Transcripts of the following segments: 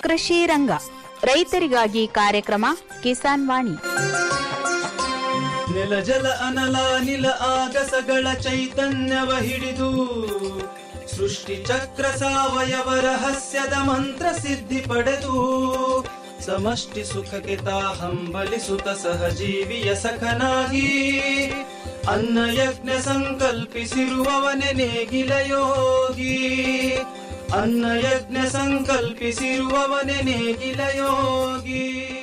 ಕೃಷಿ ರಂಗ ರೈತರಿಗಾಗಿ ಕಾರ್ಯಕ್ರಮ ಕಿಸಾನ್ ವಾಣಿ ನೆಲ ಜಲ ಅನಲ ನಿಲ ಆಗಸಗಳ ಚೈತನ್ಯವ ಹಿಡಿದು ಸೃಷ್ಟಿ ಚಕ್ರ ಸಾವಯವ ರಹಸ್ಯದ ಮಂತ್ರ ಸಿದ್ಧಿ ಪಡೆದು ಸಮಷ್ಟಿ ಸುಖಕ್ಕೆ ತಾ ಹಂಬಲಿಸುತ್ತ ಸಹಜೀವಿಯ ಸಖನಾಗಿ ಅನ್ನ ಯಜ್ಞ ಸಂಕಲ್ಪಿಸಿರುವವನೆ ನೇಗಿಲ ಯೋಗಿ ಅನ್ನ ಯಜ್ಞ ಸಂಕಲ್ಪಿಸಿರುವವನೆ ನೇಗಿಲ ಯೋಗಿ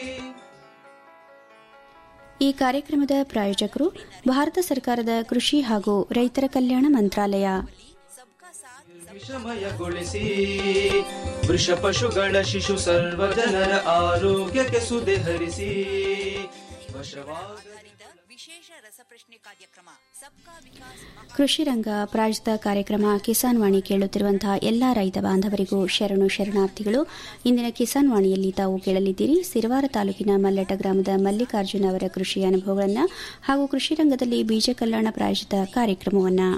ಈ ಕಾರ್ಯಕ್ರಮದ ಪ್ರಾಯೋಜಕರು ಭಾರತ ಸರ್ಕಾರದ ಕೃಷಿ ಹಾಗೂ ರೈತರ ಕಲ್ಯಾಣ ಮಂತ್ರಾಲಯ ವಿಷಮಯಗೊಳಿಸಿ ವೃಷ ಪಶುಗಳ ಶಿಶು ಸರ್ವ ಜನರ ಆರೋಗ್ಯಕ್ಕೆ ಸುದೆ ಹರಿಸಿ ವಶವಾಗ ಕೃಷಿ ರಂಗ ಪ್ರಾಯೋಜಿತ ಕಾರ್ಯಕ್ರಮ ಕಿಸಾನ್ ವಾಣಿ ಕೇಳುತ್ತಿರುವಂತಹ ಎಲ್ಲಾ ರೈತ ಬಾಂಧವರಿಗೂ ಶರಣು ಶರಣಾರ್ಥಿಗಳು ಇಂದಿನ ಕಿಸಾನ್ ವಾಣಿಯಲ್ಲಿ ತಾವು ಕೇಳಲಿದ್ದೀರಿ ಸಿರವಾರ ತಾಲೂಕಿನ ಮಲ್ಲಟ ಗ್ರಾಮದ ಮಲ್ಲಿಕಾರ್ಜುನ ಅವರ ಕೃಷಿ ಅನುಭವಗಳನ್ನು ಹಾಗೂ ಕೃಷಿ ರಂಗದಲ್ಲಿ ಬೀಜ ಕಲ್ಯಾಣ ಪ್ರಾಯೋಜಿತ ಕಾರ್ಯಕ್ರಮವನ್ನು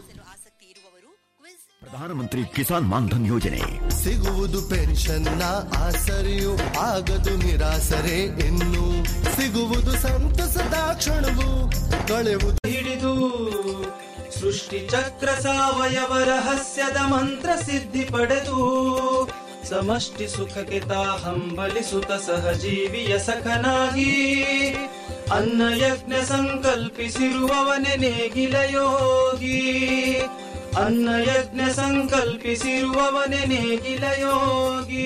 ಪ್ರಧಾನಮಂತ್ರಿ ಕಿಸಾನ್ ಮಾನ್ಧನ್ ಯೋಜನೆ ಸಿಗುವುದು ಪೆನ್ಷನ್ನ ಆಸರೆಯು ಆಗದು ನಿರಾಸರೆ ಇನ್ನು ಸಿಗುವುದು ಸಂತಸದ ಕ್ಷಣವು ಕಳೆಯುವುದು ಹಿಡಿದು ಸೃಷ್ಟಿ ಚಕ್ರ ಸಾವಯವ ರಹಸ್ಯದ ಮಂತ್ರ ಸಿದ್ಧಿ ಪಡೆದು ಸಮಷ್ಟಿ ಸುಖಕ್ಕೆ ತಾ ಹಂಬಲಿಸುತ್ತ ಸಹಜೀವಿಯ ಸಖನಾಗಿ ಅನ್ನ ಯಜ್ಞ ಸಂಕಲ್ಪಿಸಿರುವವನೆ ನೇಗಿಲ ಯೋಗಿ ಅನ್ನ ಯಜ್ಞ ಸಂಕಲ್ಪಿಸಿರುವವನೆ ನೇಗಿಲ ಯೋಗಿ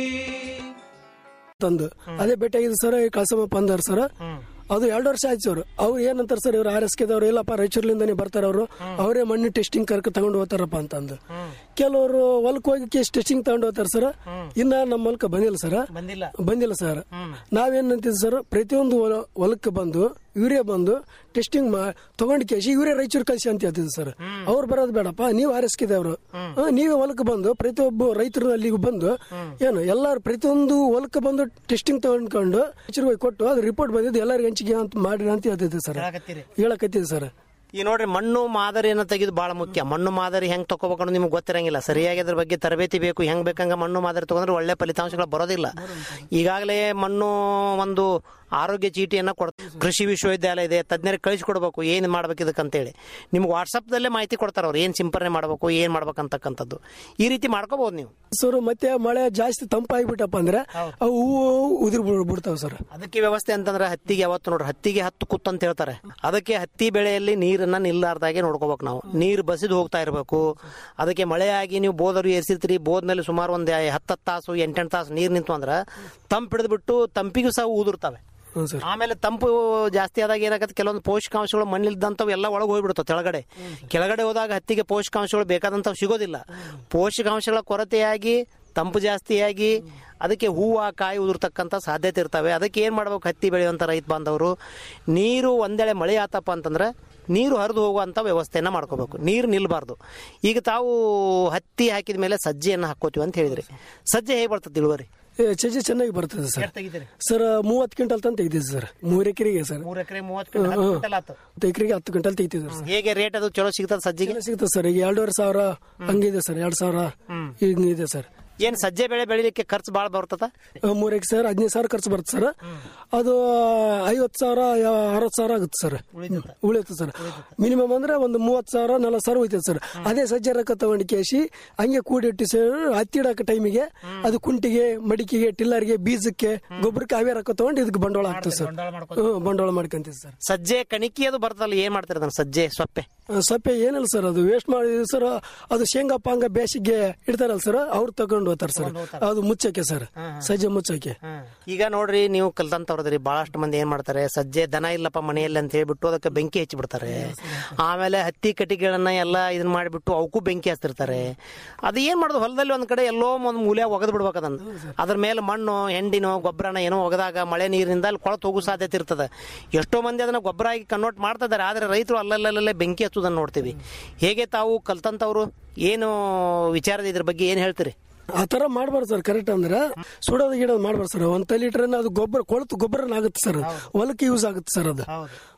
ತಂದು ಅದೇ ಭೇಟಿಯಾಗಿದ್ದು ಸರ್ ಕಳಸಮಪ್ಪ ಅಂದಾರ ಸರ್ ಅದು ಎರಡು ವರ್ಷ ಆಯ್ತು ಸರ್ ಅವ್ರು ಏನಂತಾರ ಸರ್ ಇವ್ರು ಆರ್ ಎಸ್ ಕೆದವ್ರು ಇಲ್ಲಪ್ಪ ರಾಯಚೂರ್ಲಿಂದಾನೆ ಬರ್ತಾರ ಅವರು ಅವರೇ ಮಣ್ಣು ಟೆಸ್ಟಿಂಗ್ ಕರ್ಕ ತಗೊಂಡು ಹೋಗ್ತಾರಪ್ಪ ಅಂತಂದು ಕೆಲವರು ಹೊಲಕ್ ಹೋಗಿ ಟೆಸ್ಟಿಂಗ್ ತಗೊಂಡು ಹೋಗ್ತಾರ ಸರ್ ಇನ್ನ ನಮ್ಮ ಹೊಲಕ್ಕೆ ಬಂದಿಲ್ಲ ಸರ್ ಬಂದಿಲ್ಲ ಬಂದಿಲ್ಲ ಸರ್ ನಾವೇನ್ ಅಂತಿದ್ವಿ ಸರ್ ಪ್ರತಿಯೊಂದು ಹೊಲ- ಹೊಲಕ್ಕೆ ಬಂದು ಯೂರಿಯಾ ಬಂದು ಟೆಸ್ಟಿಂಗ್ ತಗೊಂಡ್ ಕೇಸಿ ಯೂರಿಯಾ ರಾಯಚೂರು ಕಳಿಸಿ ಅಂತ ಹೇಳ್ತಿದ್ವಿ ಸರ್ ಅವ್ರು ಬರೋದು ಬೇಡಪ್ಪ ನೀವು ಆರ್ ಎಸ್ ಕೆದವ್ರು ನೀವೇ ಹೊಲಕ್ಕೆ ಬಂದು ಪ್ರತಿಯೊಬ್ಬ ರೈತರು ಅಲ್ಲಿಗೆ ಬಂದು ಏನು ಎಲ್ಲಾರು ಪ್ರತಿಯೊಂದು ಹೊಲಕ್ಕೆ ಬಂದು ಟೆಸ್ಟಿಂಗ್ ತಗೊಂಡ್ಕೊಂಡು ರಾಯಚೂರಿಗೆ ಹೋಗಿ ಕೊಟ್ಟು ಅದು ರಿಪೋರ್ಟ್ ಬಂದಿದ್ದು ಎಲ್ಲರಿಗೂ ಹಂಚಿಕೆ ಅಂತ ಮಾಡಿ ಅಂತ ಹೇಳ್ತಿದ್ವಿ ಸರ್ ಹೇಳಕತ್ತೀರಿ. ಹೇಳಕತ್ತಿದ್ವಿ ಸರ್ ಈ ನೋಡ್ರಿ ಮಣ್ಣು ಮಾದರಿಯನ್ನ ತೆಗೆದು ಬಹಳ ಮುಖ್ಯ ಮಣ್ಣು ಮಾದರಿ ಹೆಂಗ್ ತಗೋಬೇಕು ಅನ್ನೋದು ನಿಮ್ಗೆ ಗೊತ್ತಿರಂಗಿಲ್ಲ ಸರಿಯಾಗಿ ಅದ್ರ ಬಗ್ಗೆ ತರಬೇತಿ ಬೇಕು ಹೆಂಗ್ ಬೇಕಂಗ ಮಣ್ಣು ಮಾದರಿ ತಗೊಂಡ್ರೆ ಒಳ್ಳೆ ಫಲಿತಾಂಶಗಳು ಬರೋದಿಲ್ಲ ಈಗಾಗಲೇ ಮಣ್ಣು ಒಂದು ಆರೋಗ್ಯ ಚೀಟಿಯನ್ನ ಕೊಡ್ ಕೃಷಿ ವಿಶ್ವವಿದ್ಯಾಲಯ ಇದೆ ತಜ್ಞರಿಗೆ ಕಳಿಸ್ಕೊಡ್ಬೇಕು ಏನ್ ಮಾಡ್ಬೇಕು ಇದಕ್ಕಂತೇಳಿ ನಿಮ್ಗೆ ವಾಟ್ಸಪ್ದಲ್ಲೇ ಮಾಹಿತಿ ಕೊಡ್ತಾರ ಅವ್ರು ಏನ್ ಸಿಂಪರಣೆ ಮಾಡ್ಬೇಕು ಏನ್ ಮಾಡ್ಬೇಕಂತಕ್ಕಂಥದ್ದು ಈ ರೀತಿ ಮಾಡ್ಕೋಬಹುದು ನೀವು ಸರ್ ಮತ್ತೆ ಮಳೆ ಜಾಸ್ತಿ ತಂಪಾಗಿಬಿಟ್ಟಪ್ಪ ಅಂದ್ರೆ ಅವು ಹೂವು ಉದುರಿ ಬಿಡ್ತಾವ ಸರ್ ಅದಕ್ಕೆ ವ್ಯವಸ್ಥೆ ಅಂತಂದ್ರೆ ಹತ್ತಿಗೆ ಯಾವತ್ತು ನೋಡ್ರಿ ಹತ್ತಿಗೆ ಹತ್ತು ಕುತ್ತು ಅಂತ ಹೇಳ್ತಾರೆ ಅದಕ್ಕೆ ಹತ್ತಿ ಬೆಳೆಯಲ್ಲಿ ನೀರನ್ನ ನಿಲ್ಲಾರ್ದಾಗೆ ನೋಡ್ಕೋಬೇಕು ನಾವು ನೀರು ಬಸಿದು ಹೋಗ್ತಾ ಇರಬೇಕು ಅದಕ್ಕೆ ಮಳೆಯಾಗಿ ನೀವು ಬೋದರು ಏರ್ಸಿರ್ತೀರಿ ಬೋದ್ನಲ್ಲಿ ಸುಮಾರು ಒಂದು ಹತ್ತು ತಾಸು ಎಂಟೆಂಟು ತಾಸು ನೀರು ನಿಂತು ಅಂದ್ರೆ ತಂಪು ಹಿಡಿದ್ಬಿಟ್ಟು ತಂಪಿಗೂ ಸಹ ಉದುರ್ತವೆ ಹ್ಞೂ ಸರ್ ಆಮೇಲೆ ತಂಪು ಜಾಸ್ತಿ ಆದಾಗ ಏನಾಗತ್ತೆ ಕೆಲವೊಂದು ಪೋಷಕಾಂಶಗಳು ಮಣ್ಣಿಲ್ದಂಥವು ಎಲ್ಲ ಒಳಗೆ ಹೋಗ್ಬಿಡ್ತಾವೆ ಕೆಳಗಡೆ ಕೆಳಗಡೆ ಹೋದಾಗ ಹತ್ತಿಗೆ ಪೋಷಕಾಂಶಗಳು ಬೇಕಾದಂಥವು ಸಿಗೋದಿಲ್ಲ ಪೋಷಕಾಂಶಗಳ ಕೊರತೆಯಾಗಿ ತಂಪು ಜಾಸ್ತಿಯಾಗಿ ಅದಕ್ಕೆ ಹೂವು ಕಾಯಿ ಉದುರ್ತಕ್ಕಂಥ ಸಾಧ್ಯತೆ ಇರ್ತವೆ ಅದಕ್ಕೆ ಏನು ಮಾಡ್ಬೇಕು ಹತ್ತಿ ಬೆಳೆಯುವಂಥ ರೈತ ಬಾಂಧವರು ನೀರು ಒಂದೆಳೆ ಮಳೆ ಆತಪ್ಪ ಅಂತಂದ್ರೆ ನೀರು ಹರಿದು ಹೋಗುವಂಥ ವ್ಯವಸ್ಥೆಯನ್ನು ಮಾಡ್ಕೋಬೇಕು ನೀರು ನಿಲ್ಬಾರ್ದು ಈಗ ತಾವು ಹತ್ತಿ ಹಾಕಿದ ಮೇಲೆ ಸಜ್ಜೆಯನ್ನು ಹಾಕೋತೀವಿ ಅಂತ ಹೇಳಿದ್ರಿ ಸಜ್ಜೆ ಹೇಗೆ ಬರ್ತದೆ ಇಳುವರಿ ಏ, ಚಜ್ಜಿ ಚೆನ್ನಾಗಿ ಬರ್ತದೆ ಸರ್ ತೆಗಿತೀರಿ ಸರ್ ಮೂವತ್ತು ಕ್ವಿಂಟಲ್ ತಂದು ತೆಗ್ದಿದ್ವಿ ಸರ್ ಮೂರು ಎಕರೆಗೆ ಸರ್ ಮೂರು ಎಕರೆ ಮೂವತ್ತು ಕ್ವಿಂಟಲ್ ಆತು ಹತ್ತು ಎಕರೆಗೆ ಹತ್ತು ಕ್ವಿಂಟಲ್ ತೆಗ್ತಿದ್ವಿ ಸರ್ ಹೇಗೆ ರೇಟ್ ಅದು ಚಲೋ ಸಿಗ್ತದೆ ಸಜ್ಜಿಗೆ ಎಲ್ಲ ಸಿಗುತ್ತೆ ಸರ್ ಈಗ ಎರಡೂವರೆ ಸಾವಿರ ಹಂಗಿದೆ ಸರ್ ಎರಡು ಸಾವಿರ ಹಿಂಗಿದೆ ಸರ್ ಏನ್ ಸಜ್ಜೆ ಬೆಳೆ ಬೆಳಿಲಿಕ್ಕೆ ಖರ್ಚು ಭಾಳ ಬರ್ತದ ಮೂರು ಎಕರೆ ಸರ್ ಹದಿನೈದು ಸಾವಿರ ಖರ್ಚು ಬರುತ್ತೆ ಸರ್ ಅದು ಐವತ್ತು ಸಾವಿರ ಅರವತ್ತು ಸಾವಿರ ಆಗುತ್ತೆ ಸರ್ ಉಳಿಯುತ್ತೆ ಸರ್ ಮಿನಿಮಮ್ ಅಂದ್ರೆ ಒಂದು ಮೂವತ್ತು ಸಾವಿರ ನಲವತ್ತು ಸಾವಿರ ಹೋಯ್ತದೆ ಸರ್ ಅದೇ ಸಜ್ಜೆ ರೊಕ್ಕ ತಗೊಂಡು ಕೇಸಿ ಹಂಗೆ ಕೂಡಿಟ್ಟು ಸರ್ ಹತ್ತಿ ಇಡಕ ಟೈಮಿಗೆ ಅದು ಕುಂಟಿಗೆ ಮಡಿಕೆಗೆ ಟಿಲ್ಲರ್ಗೆ ಬೀಜಕ್ಕೆ ಗೊಬ್ಬರಕ್ಕೆ ಅವೇ ರೊಕ್ಕ ತಗೊಂಡು ಇದಕ್ಕೆ ಬಂಡವಾಳ ಆಗ್ತದೆ ಸರ್ ಹ್ಮ್, ಬಂಡವಾಳ ಮಾಡ್ಕೊಂತೀವಿ ಸರ್ ಸಜ್ಜೆ ಕಣಿಕಿ ಅದು ಬರ್ತದಲ್ಲ ಏನ್ ಮಾಡ್ತೀರ ಅದನ್ನ ಸಜ್ಜೆ ಸೊಪ್ಪೆ ಆ, ಸಪ್ಪೆ ಏನಿಲ್ಲ ಸರ್ ಅದು ವೇಸ್ಟ್ ಮಾಡಿ ಸರ್ ಅದು ಶೇಂಗಾ ಪಾಂಗ ಬೇಸಿಗೆ ಇಡ್ತಾರಲ್ಲ ಸರ್ ಅವ್ರು ತಗೊಂಡು ಹೋಗ್ತಾರೆ ಸರ್ ಅದು ಮುಚ್ಚಕ್ಕೆ ಸರ್ ಸಜ್ಜೆ ಮುಚ್ಚಕ್ಕೆ ಈಗ ನೋಡ್ರಿ ನೀವು ಕಲ್ತಂತವ್ರದ್ರಿ ಬಹಳಷ್ಟು ಮಂದಿ ಏನ್ ಮಾಡ್ತಾರೆ ಸಜ್ಜೆ ದನ ಇಲ್ಲಪ್ಪ ಮನೆಯಲ್ಲಿ ಅಂತ ಹೇಳ್ಬಿಟ್ಟು ಅದಕ್ಕೆ ಬೆಂಕಿ ಹಚ್ಚಿ ಬಿಡ್ತಾರೆ ಆಮೇಲೆ ಹತ್ತಿ ಕಟ್ಟಿಗೆಗಳನ್ನ ಎಲ್ಲ ಇದನ್ನ ಮಾಡಿಬಿಟ್ಟು ಅವಕ್ಕೂ ಬೆಂಕಿ ಹಚ್ತಿರ್ತಾರೆ ಅದು ಏನ್ ಮಾಡೋದು ಹೊಲದಲ್ಲಿ ಒಂದ್ ಕಡೆ ಎಲ್ಲೋ ಒಂದ್ ಮೂಲೆ ಒಗದ್ ಬಿಡ್ಬೇಕು ಅದನ್ನ ಅದ್ರ ಮೇಲೆ ಮಣ್ಣು ಹೆಂಡಿನೋ ಗೊಬ್ಬರನ ಏನೋ ಒಗದಾಗ ಮಳೆ ನೀರಿನಿಂದ ಅಲ್ಲಿ ಕೊಳತು ಹೋಗೋ ಸಾಧ್ಯತೆ ಇರ್ತದೆ ಎಷ್ಟೋ ಮಂದಿ ಅದನ್ನ ಗೊಬ್ಬರ ಆಗಿ ಕನ್ವರ್ಟ್ ಮಾಡ್ತಾ ಇದಾರೆ ಆದ್ರೆ ರೈತರು ಅಲ್ಲಲ್ಲೇ ಬೆಂಕಿ ಹಚ್ಚೋದನ್ನ ನೋಡ್ತೀವಿ ಹೇಗೆ ತಾವು ಕಲ್ತಂತವ್ರು ಏನು ವಿಚಾರದ ಇದ್ರ ಬಗ್ಗೆ ಏನ್ ಹೇಳ್ತೀರಿ ಆ ತರ ಮಾಡ್ಬಾರ್ದು ಸರ್ ಕರೆಕ್ಟ್ ಅಂದ್ರೆ ಸುಡೋದು ಗಿಡೋದು ಮಾಡ್ಬಾರ್ದು ಸರ್ ಒಂದ್ ಲೀಟರ್ ಅದು ಗೊಬ್ಬರ ಕೊಳತು ಗೊಬ್ಬರ ಆಗುತ್ತೆ ಸರ್ ಹೊಲಕ್ಕೆ ಯೂಸ್ ಆಗುತ್ತೆ ಸರ್ ಅದು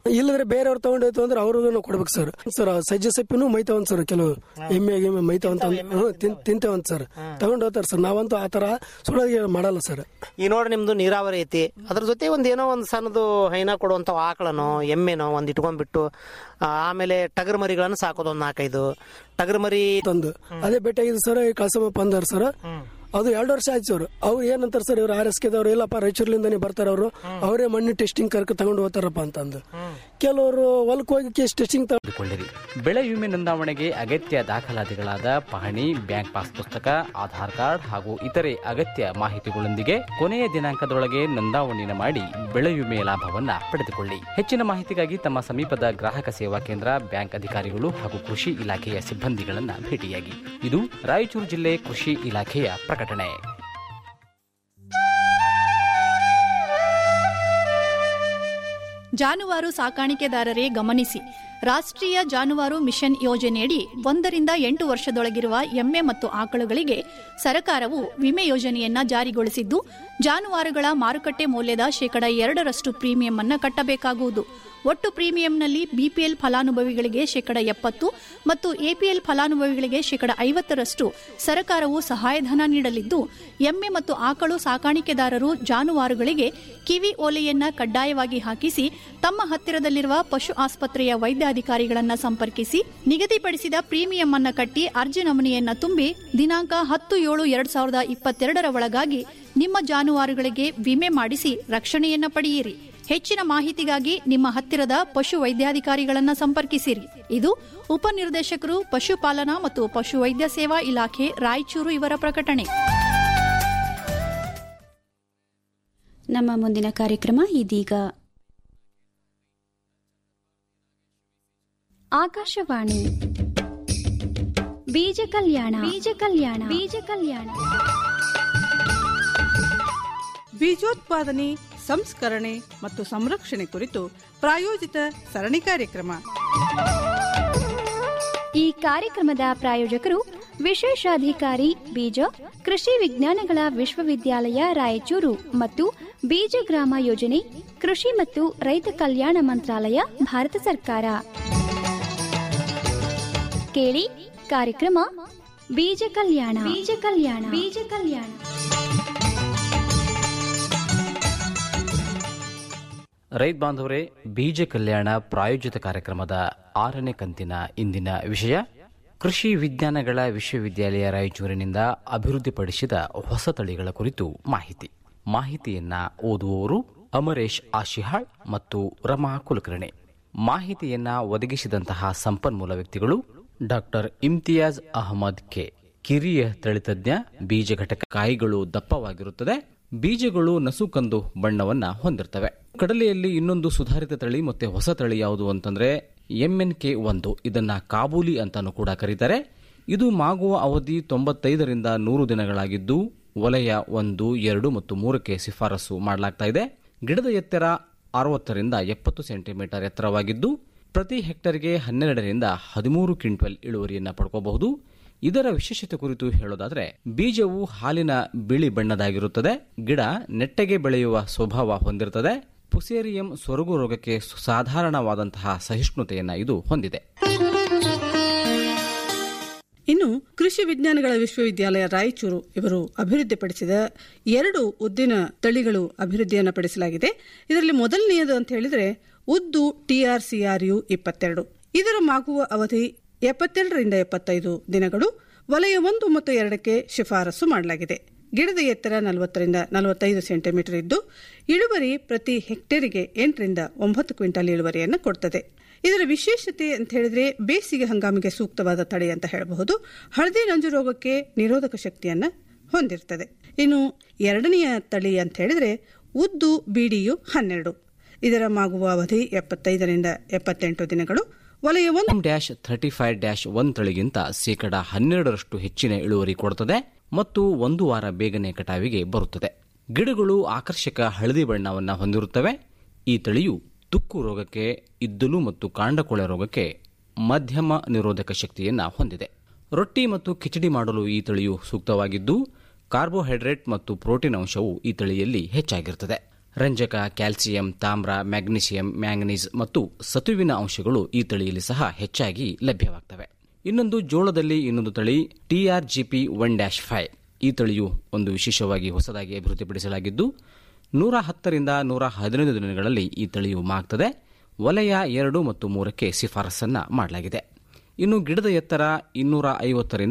ಇಲ್ಲದ್ರೆ ಬೇರೆಯವ್ರು ತಗೊಂಡೋಯ್ತು ಅಂದ್ರೆ ಅವ್ರಿಗೂ ನಾವು ಕೊಡ್ಬೇಕು ಸರ್ ಸರ್ ಆ ಸಜ್ಜೆ ಸೊಪ್ಪಿನೂ ಮೈತಾವಂತ ಸರ್ ಕೆಲವು ಎಮ್ಮೆ ಗಿಮ್ಮೆ ಮೈತಾವಂತ ತಿಂತೇವಂತ ಸರ್ ತಗೊಂಡ್ ಹೋಗ್ತಾರೆ ಸರ್ ನಾವಂತೂ ಆ ತರ ಸುಳ್ಳಾಗಿ ಮಾಡಲ್ಲ ಸರ್ ಈ ನೋಡಿ ನಿಮ್ದು ನೀರಾವರಿ ಐತಿ ಅದ್ರ ಜೊತೆ ಒಂದ್ ಏನೋ ಒಂದ್ ಸಣ್ಣದು ಹೈನ ಕೊಡುವಂತ ಆಕಳನೋ ಎಮ್ಮೆನೋ ಒಂದ್ ಇಟ್ಕೊಂಡ್ಬಿಟ್ಟು ಆ, ಆಮೇಲೆ ಟಗರ್ ಮರಿಗಳನ್ನು ಸಾಕೋದು ಒಂದ್ ನಾಲ್ಕೈದು ಟಗರ್ ಮರಿ ತಂದು ಅದೇ ಭೇಟಿಯಾಗಿದೆ ಸರ್ ಈ ಕಳಸಮಪ್ಪ ಅಂದಾರ ಸರ್ ಅದು ಎರಡು ವರ್ಷ ಆಯ್ತು ಸರ್ ಅವ್ರು ಏನಂತಾರೆ ಸರ್ ಇವ್ರು ಆರ್ ಎಸ್ ಕೆದವ್ರು ಇಲ್ಲಪ್ಪ ರಾಯಚೂರ್ಲಿಂದಾನೆ ಬರ್ತಾರ ಅವರು ಅವರೇ ಮಣ್ಣು ಟೆಸ್ಟಿಂಗ್ ಕರ್ಕ ತಗೊಂಡು ಹೋಗ್ತಾರಪ್ಪ ಅಂತಂದು ಕೆಲವರು ಹೊಲಕ್ಕೆ ಹೋಗಿ ಟೆಸ್ಟಿಂಗ್ ಕೊಳ್ಳಿರಿ ಬೆಳೆ ವಿಮೆ ನೋಂದಾವಣೆಗೆ ಅಗತ್ಯ ದಾಖಲಾತಿಗಳಾದ ಪಹಣಿ ಬ್ಯಾಂಕ್ ಪಾಸ್ ಪುಸ್ತಕ ಆಧಾರ್ ಕಾರ್ಡ್ ಹಾಗೂ ಇತರೆ ಅಗತ್ಯ ಮಾಹಿತಿಗಳೊಂದಿಗೆ ಕೊನೆಯ ದಿನಾಂಕದೊಳಗೆ ನೋಂದಾವಣೆಯನ್ನು ಮಾಡಿ ಬೆಳೆ ವಿಮೆಯ ಲಾಭವನ್ನ ಪಡೆದುಕೊಳ್ಳಿ ಹೆಚ್ಚಿನ ಮಾಹಿತಿಗಾಗಿ ತಮ್ಮ ಸಮೀಪದ ಗ್ರಾಹಕ ಸೇವಾ ಕೇಂದ್ರ ಬ್ಯಾಂಕ್ ಅಧಿಕಾರಿಗಳು ಹಾಗೂ ಕೃಷಿ ಇಲಾಖೆಯ ಸಿಬ್ಬಂದಿಗಳನ್ನ ಭೇಟಿಯಾಗಿ ಇದು ರಾಯಚೂರು ಜಿಲ್ಲೆ ಕೃಷಿ ಇಲಾಖೆಯ ಪ್ರಕಟಣೆ ಜಾನುವಾರು ಸಾಕಾಣಿಕೆದಾರರೇ ಗಮನಿಸಿ ರಾಷ್ಟ್ರೀಯ ಜಾನುವಾರು ಮಿಷನ್ ಯೋಜನೆಯಡಿ ಒಂದರಿಂದ ಎಂಟು ವರ್ಷದೊಳಗಿರುವ ಎಮ್ಮೆ ಮತ್ತು ಆಕಳುಗಳಿಗೆ ಸರ್ಕಾರವು ವಿಮೆ ಯೋಜನೆಯನ್ನ ಜಾರಿಗೊಳಿಸಿದ್ದು ಜಾನುವಾರುಗಳ ಮಾರುಕಟ್ಟೆ ಮೌಲ್ಯದ ಶೇಕಡ ಎರಡರಷ್ಟು ಪ್ರೀಮಿಯಂ ಅನ್ನು ಕಟ್ಟಬೇಕಾಗುವುದು ಒಟ್ಟು ಪ್ರೀಮಿಯಂನಲ್ಲಿ ಬಿಪಿಎಲ್ ಫಲಾನುಭವಿಗಳಿಗೆ ಶೇಕಡ ಎಪ್ಪತ್ತು ಮತ್ತು ಎಪಿಎಲ್ ಫಲಾನುಭವಿಗಳಿಗೆ ಶೇಕಡ ಐವತ್ತರಷ್ಟು ಸರ್ಕಾರವು ಸಹಾಯಧನ ನೀಡಲಿದ್ದು ಎಮ್ಮೆ ಮತ್ತು ಆಕಳು ಸಾಕಾಣಿಕೆದಾರರು ಜಾನುವಾರುಗಳಿಗೆ ಕಿವಿ ಓಲೆಯನ್ನ ಕಡ್ಡಾಯವಾಗಿ ಹಾಕಿಸಿ ತಮ್ಮ ಹತ್ತಿರದಲ್ಲಿರುವ ಪಶು ಆಸ್ಪತ್ರೆಯ ವೈದ್ಯಾಧಿಕಾರಿಗಳನ್ನ ಸಂಪರ್ಕಿಸಿ ನಿಗದಿಪಡಿಸಿದ ಪ್ರೀಮಿಯಂ ಅನ್ನ ಕಟ್ಟಿ ಅರ್ಜಿ ನಮೂನೆಯನ್ನ ತುಂಬಿ ದಿನಾಂಕ ಹತ್ತು ಏಳು ಎರಡ್ ಸಾವಿರದ ಇಪ್ಪತ್ತೆರಡರ ಒಳಗಾಗಿ ನಿಮ್ಮ ಜಾನುವಾರುಗಳಿಗೆ ವಿಮೆ ಮಾಡಿಸಿ ರಕ್ಷಣೆಯನ್ನ ಪಡೆಯಿರಿ ಹೆಚ್ಚಿನ ಮಾಹಿತಿಗಾಗಿ ನಿಮ್ಮ ಹತ್ತಿರದ ಪಶು ವೈದ್ಯಾಧಿಕಾರಿಗಳನ್ನ ಸಂಪರ್ಕಿಸಿರಿ ಇದು ಉಪನಿರ್ದೇಶಕರು ಪಶುಪಾಲನಾ ಮತ್ತು ಪಶುವೈದ್ಯ ಸೇವಾ ಇಲಾಖೆ ರಾಯಚೂರು ಇವರ ಪ್ರಕಟಣೆ ನಮ್ಮ ಮುಂದಿನ ಕಾರ್ಯಕ್ರಮ ಇದೀಗ ಆಕಾಶವಾಣಿ ಬೀಜ ಕಲ್ಯಾಣ ಬೀಜ ಕಲ್ಯಾಣ ಬೀಜ ಕಲ್ಯಾಣ ಬೀಜೋತ್ಪಾದನೆ ಸಂಸ್ಕರಣೆ ಮತ್ತು ಸಂರಕ್ಷಣೆ ಕುರಿತು ಪ್ರಾಯೋಜಿತ ಸರಣಿ ಕಾರ್ಯಕ್ರಮ ಈ ಕಾರ್ಯಕ್ರಮದ ಪ್ರಾಯೋಜಕರು ವಿಶೇಷಾಧಿಕಾರಿ ಬೀಜ ಕೃಷಿ ವಿಜ್ಞಾನಗಳ ವಿಶ್ವವಿದ್ಯಾಲಯ ರಾಯಚೂರು ಮತ್ತು ಬೀಜ ಗ್ರಾಮ ಯೋಜನೆ ಕೃಷಿ ಮತ್ತು ರೈತ ಕಲ್ಯಾಣ ಮಂತ್ರಾಲಯ ಭಾರತ ಸರ್ಕಾರ ಕೇಳಿ ಕಾರ್ಯಕ್ರಮ ಬೀಜ ಕಲ್ಯಾಣ ಬೀಜ ಕಲ್ಯಾಣ ಬೀಜ ಕಲ್ಯಾಣ ರೈತ ಬಾಂಧವರೇ ಬೀಜ ಕಲ್ಯಾಣ ಪ್ರಾಯೋಜಿತ ಕಾರ್ಯಕ್ರಮದ ಆರನೇ ಕಂತಿನ ಇಂದಿನ ವಿಷಯ ಕೃಷಿ ವಿಜ್ಞಾನಗಳ ವಿಶ್ವವಿದ್ಯಾಲಯ ರಾಯಚೂರಿನಿಂದ ಅಭಿವೃದ್ಧಿಪಡಿಸಿದ ಹೊಸ ತಳಿಗಳ ಕುರಿತು ಮಾಹಿತಿ ಮಾಹಿತಿಯನ್ನ ಓದುವವರು ಅಮರೇಶ್ ಆಶಿಹಾಳ್ ಮತ್ತು ರಮಾ ಕುಲಕರ್ಣಿ ಮಾಹಿತಿಯನ್ನ ಒದಗಿಸಿದಂತಹ ಸಂಪನ್ಮೂಲ ವ್ಯಕ್ತಿಗಳು ಡಾಕ್ಟರ್ ಇಮ್ತಿಯಾಜ್ ಅಹಮದ್ ಕೆ ಕಿರಿಯ ತಳಿತಜ್ಞ ಬೀಜ ಘಟಕ ಕಾಯಿಗಳು ದಪ್ಪವಾಗಿರುತ್ತದೆ ಬೀಜಗಳು ನಸುಕಂದು ಬಣ್ಣವನ್ನ ಹೊಂದಿರ್ತವೆ ಕಡಲೆಯಲ್ಲಿ ಇನ್ನೊಂದು ಸುಧಾರಿತ ತಳಿ ಮತ್ತೆ ಹೊಸ ತಳಿ ಯಾವುದು ಅಂತಂದ್ರೆ ಎಂಎನ್ ಕೆ ಒಂದು ಇದನ್ನ ಕಾಬೂಲಿ ಅಂತಾನು ಕೂಡ ಕರೀತಾರೆ ಇದು ಮಾಗುವ ಅವಧಿ ತೊಂಬತ್ತೈದರಿಂದ ನೂರು ದಿನಗಳಾಗಿದ್ದು ವಲಯ ಒಂದು ಎರಡು ಮತ್ತು ಮೂರಕ್ಕೆ ಶಿಫಾರಸು ಮಾಡಲಾಗ್ತಾ ಇದೆ ಗಿಡದ ಎತ್ತರ ಅರವತ್ತರಿಂದ ಎಪ್ಪತ್ತು ಸೆಂಟಿಮೀಟರ್ ಎತ್ತರವಾಗಿದ್ದು ಪ್ರತಿ ಹೆಕ್ಟರ್ಗೆ ಹನ್ನೆರಡರಿಂದ ಹದಿಮೂರು ಕ್ವಿಂಟಲ್ ಇಳುವರಿಯನ್ನು ಪಡ್ಕೋಬಹುದು ಇದರ ವಿಶೇಷತೆ ಕುರಿತು ಹೇಳೋದಾದ್ರೆ ಬೀಜವು ಹಾಲಿನ ಬಿಳಿ ಬಣ್ಣದಾಗಿರುತ್ತದೆ ಗಿಡ ನೆಟ್ಟಗೆ ಬೆಳೆಯುವ ಸ್ವಭಾವ ಹೊಂದಿರುತ್ತದೆ ಪುಸೇರಿಯಂ ಸೊರಗು ರೋಗಕ್ಕೆ ಸಾಧಾರಣವಾದಂತಹ ಸಹಿಷ್ಣುತೆಯನ್ನ ಇದು ಹೊಂದಿದೆ ಇನ್ನು ಕೃಷಿ ವಿಜ್ಞಾನಗಳ ವಿಶ್ವವಿದ್ಯಾಲಯ ರಾಯಚೂರು ಇವರು ಅಭಿವೃದ್ಧಿಪಡಿಸಿದ ಎರಡು ಉದ್ದಿನ ತಳಿಗಳು ಅಭಿವೃದ್ಧಿಯನ್ನು ಪಡಿಸಲಾಗಿದೆ ಇದರಲ್ಲಿ ಮೊದಲನೆಯದು ಅಂತ ಹೇಳಿದ್ರೆ ಉದ್ದು ಟಿಆರ್ಸಿಆರ್ ಯು ಇಪ್ಪತ್ತೆರಡು ಇದರ ಮಾಗುವ ಅವಧಿ ಎಪ್ಪತ್ತೆರಡರಿಂದ ಎಪ್ಪತ್ತೈದು ದಿನಗಳು ವಲಯ ಒಂದು ಮತ್ತು ಎರಡಕ್ಕೆ ಶಿಫಾರಸು ಮಾಡಲಾಗಿದೆ ಗಿಡದ ಎತ್ತರ ನಲವತ್ತರಿಂದ ನಲವತ್ತೈದು ಸೆಂಟಿಮೀಟರ್ ಇದ್ದು ಇಳುವರಿ ಪ್ರತಿ ಹೆಕ್ಟೇರಿಗೆ ಎಂಟರಿಂದ ಒಂಬತ್ತು ಕ್ವಿಂಟಲ್ ಇಳುವರಿಯನ್ನು ಕೊಡುತ್ತದೆ ಇದರ ವಿಶೇಷತೆ ಅಂತ ಹೇಳಿದ್ರೆ ಬೇಸಿಗೆ ಹಂಗಾಮಿಗೆ ಸೂಕ್ತವಾದ ತಳಿ ಅಂತ ಹೇಳಬಹುದು ಹಳದಿ ನಂಜು ರೋಗಕ್ಕೆ ನಿರೋಧಕ ಶಕ್ತಿಯನ್ನ ಹೊಂದಿರ್ತದೆ ಇನ್ನು ಎರಡನೆಯ ತಳಿ ಅಂತ ಹೇಳಿದ್ರೆ ಉದ್ದು ಬಿಡಿಯು ಹನ್ನೆರಡು ಇದರ ಮಾಗುವ ಅವಧಿ ಎಪ್ಪತ್ತೈದರಿಂದ ಎಪ್ಪತ್ತೆಂಟು ದಿನಗಳು ವಲಯ ಒಂದು dash thirty five dash one ತಳಿಗಿಂತ ಶೇಕಡ ಹನ್ನೆರಡರಷ್ಟು ಹೆಚ್ಚಿನ ಇಳುವರಿ ಕೊಡುತ್ತದೆ ಮತ್ತು ಒಂದು ವಾರ ಬೇಗನೆ ಕಟಾವಿಗೆ ಬರುತ್ತದೆ ಗಿಡಗಳು ಆಕರ್ಷಕ ಹಳದಿ ಬಣ್ಣವನ್ನ ಹೊಂದಿರುತ್ತವೆ ಈ ತಳಿಯು ತುಕ್ಕು ರೋಗಕ್ಕೆ ಇದ್ದಲು ಮತ್ತು ಕಾಂಡಕೊಳೆ ರೋಗಕ್ಕೆ ಮಧ್ಯಮ ನಿರೋಧಕ ಶಕ್ತಿಯನ್ನ ಹೊಂದಿದೆ ರೊಟ್ಟಿ ಮತ್ತು ಕಿಚಡಿ ಮಾಡಲು ಈ ತಳಿಯು ಸೂಕ್ತವಾಗಿದ್ದು ಕಾರ್ಬೋಹೈಡ್ರೇಟ್ ಮತ್ತು ಪ್ರೋಟೀನ್ ಅಂಶವು ಈ ತಳಿಯಲ್ಲಿ ಹೆಚ್ಚಾಗಿರುತ್ತದೆ ರಂಜಕ ಕ್ಯಾಲ್ಸಿಯಂ ತಾಮ್ರ ಮ್ಯಾಗ್ನೀಷಿಯಂ ಮ್ಯಾಂಗನೀಸ್ ಮತ್ತು ಸತುವಿನ ಅಂಶಗಳು ಈ ತಳಿಯಲ್ಲಿ ಸಹ ಹೆಚ್ಚಾಗಿ ಲಭ್ಯವಾಗ್ತವೆ ಇನ್ನೊಂದು ಜೋಳದಲ್ಲಿ ಇನ್ನೊಂದು ತಳಿ ಟಿಆರ್ಜಿಪಿ ಒನ್ ಡ್ಯಾಶ್ ಫೈವ್ ಈ ತಳಿಯು ಒಂದು ವಿಶೇಷವಾಗಿ ಹೊಸದಾಗಿ ಅಭಿವೃದ್ಧಿಪಡಿಸಲಾಗಿದ್ದು ನೂರ ಹತ್ತರಿಂದ ನೂರ ಹದಿನೈದು ದಿನಗಳಲ್ಲಿ ಈ ತಳಿಯು ಮಾಗ್ತದೆ ವಲಯ ಎರಡು ಮತ್ತು ಮೂರಕ್ಕೆ ಶಿಫಾರಸನ್ನ ಮಾಡಲಾಗಿದೆ ಇನ್ನು ಗಿಡದ ಎತ್ತರ ಇನ್ನೂರ ಐವತ್ತರಿಂದ